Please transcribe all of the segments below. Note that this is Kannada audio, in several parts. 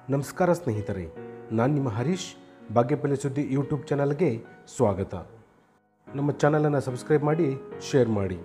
ನಮಸ್ಕಾರ ಸ್ನೇಹಿತರೆ ನಾನು ನಿಮ್ಮ ಹರೀಶ್ ಭಾಗ್ಯಪಲ್ಲಿ ಸುದ್ದಿ ಯೂಟ್ಯೂಬ್ ಚಾನಲ್ಗೆ ಸ್ವಾಗತ ನಮ್ಮ ಚಾನಲನ್ನು ಸಬ್ಸ್ಕ್ರೈಬ್ ಮಾಡಿ ಶೇರ್ ಮಾಡಿ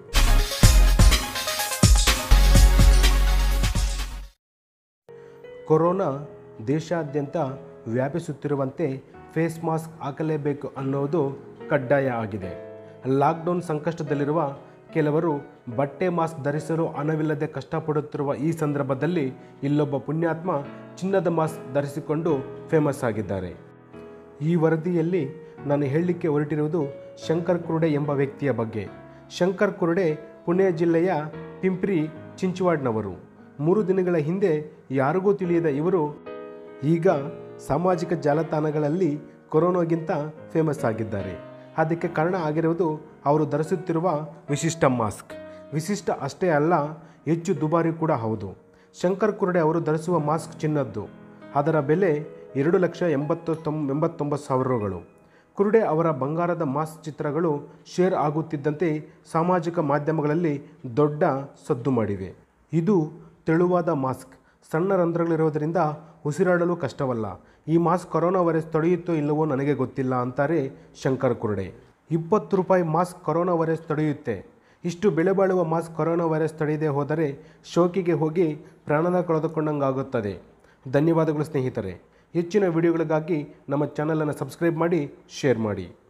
ಕೊರೋನಾ ದೇಶಾದ್ಯಂತ ವ್ಯಾಪಿಸುತ್ತಿರುವಂತೆ ಫೇಸ್ ಮಾಸ್ಕ್ ಹಾಕಲೇಬೇಕು ಅನ್ನೋದು ಕಡ್ಡಾಯ ಆಗಿದೆ ಲಾಕ್ಡೌನ್ ಸಂಕಷ್ಟದಲ್ಲಿರುವ ಕೆಲವರು ಬಟ್ಟೆ ಮಾಸ್ಕ್ ಧರಿಸಲು ಹಣವಿಲ್ಲದೆ ಕಷ್ಟಪಡುತ್ತಿರುವ ಈ ಸಂದರ್ಭದಲ್ಲಿ ಇಲ್ಲೊಬ್ಬ ಪುಣ್ಯಾತ್ಮ ಚಿನ್ನದ ಮಾಸ್ಕ್ ಧರಿಸಿಕೊಂಡು ಫೇಮಸ್ ಆಗಿದ್ದಾರೆ ಈ ವರದಿಯಲ್ಲಿ ನಾನು ಹೇಳಲಿಕ್ಕೆ ಹೊರಟಿರುವುದು ಶಂಕರ್ ಕುರುಡೆ ಎಂಬ ವ್ಯಕ್ತಿಯ ಬಗ್ಗೆ ಶಂಕರ್ ಕುರುಡೆ ಪುಣೆ ಜಿಲ್ಲೆಯ ಪಿಂಪ್ರಿ ಚಿಂಚವಾಡ್ನವರು ಮೂರು ದಿನಗಳ ಹಿಂದೆ ಯಾರಿಗೂ ತಿಳಿಯದ ಇವರು ಈಗ ಸಾಮಾಜಿಕ ಜಾಲತಾಣಗಳಲ್ಲಿ ಕೊರೋನಾಗಿಂತ ಫೇಮಸ್ ಆಗಿದ್ದಾರೆ ಅದಕ್ಕೆ ಕಾರಣ ಆಗಿರುವುದು ಅವರು ಧರಿಸುತ್ತಿರುವ ವಿಶಿಷ್ಟ ಮಾಸ್ಕ್ ವಿಶಿಷ್ಟ ಅಷ್ಟೇ ಅಲ್ಲ ಹೆಚ್ಚು ದುಬಾರಿ ಕೂಡ ಹೌದು ಶಂಕರ್ ಕುರುಡೆ ಅವರು ಧರಿಸುವ ಮಾಸ್ಕ್ ಚಿನ್ನದ್ದು ಅದರ ಬೆಲೆ ಎರಡು ಲಕ್ಷ ಎಂಬತ್ತು ತೊಂ ಎಂಬತ್ತೊಂಬತ್ತು ಸಾವಿರಗಳು ಕುರುಡೆ ಅವರ ಬಂಗಾರದ ಮಾಸ್ಕ್ ಚಿತ್ರಗಳು ಶೇರ್ ಆಗುತ್ತಿದ್ದಂತೆ ಸಾಮಾಜಿಕ ಮಾಧ್ಯಮಗಳಲ್ಲಿ ದೊಡ್ಡ ಸದ್ದು ಮಾಡಿವೆ ಇದು ತೆಳುವಾದ ಮಾಸ್ಕ್ ಸಣ್ಣ ರಂಧ್ರಗಳಿರೋದರಿಂದ ಉಸಿರಾಡಲು ಕಷ್ಟವಲ್ಲ ಈ ಮಾಸ್ಕ್ ಕೊರೋನಾ ವೈರಸ್ ತಡೆಯುತ್ತೋ ಇಲ್ಲವೋ ನನಗೆ ಗೊತ್ತಿಲ್ಲ ಅಂತಾರೆ ಶಂಕರ್ ಕುರುಡೆ ಇಪ್ಪತ್ತು ರೂಪಾಯಿ ಮಾಸ್ಕ್ ಕೊರೋನಾ ವೈರಸ್ ತಡೆಯುತ್ತೆ ಇಷ್ಟು ಬೆಲೆ ಬಾಳುವ ಮಾಸ್ಕ್ ಕೊರೋನಾ ವೈರಸ್ ತಡೆಯದೆ ಹೋದರೆ ಶೋಕಿಗೆ ಹೋಗಿ ಪ್ರಾಣನ ಕಳೆದುಕೊಂಡಂಗಾಗುತ್ತದೆ ಧನ್ಯವಾದಗಳು ಸ್ನೇಹಿತರೆ ಹೆಚ್ಚಿನ ವಿಡಿಯೋಗಳಿಗಾಗಿ ನಮ್ಮ ಚಾನಲನ್ನು ಸಬ್ಸ್ಕ್ರೈಬ್ ಮಾಡಿ ಶೇರ್ ಮಾಡಿ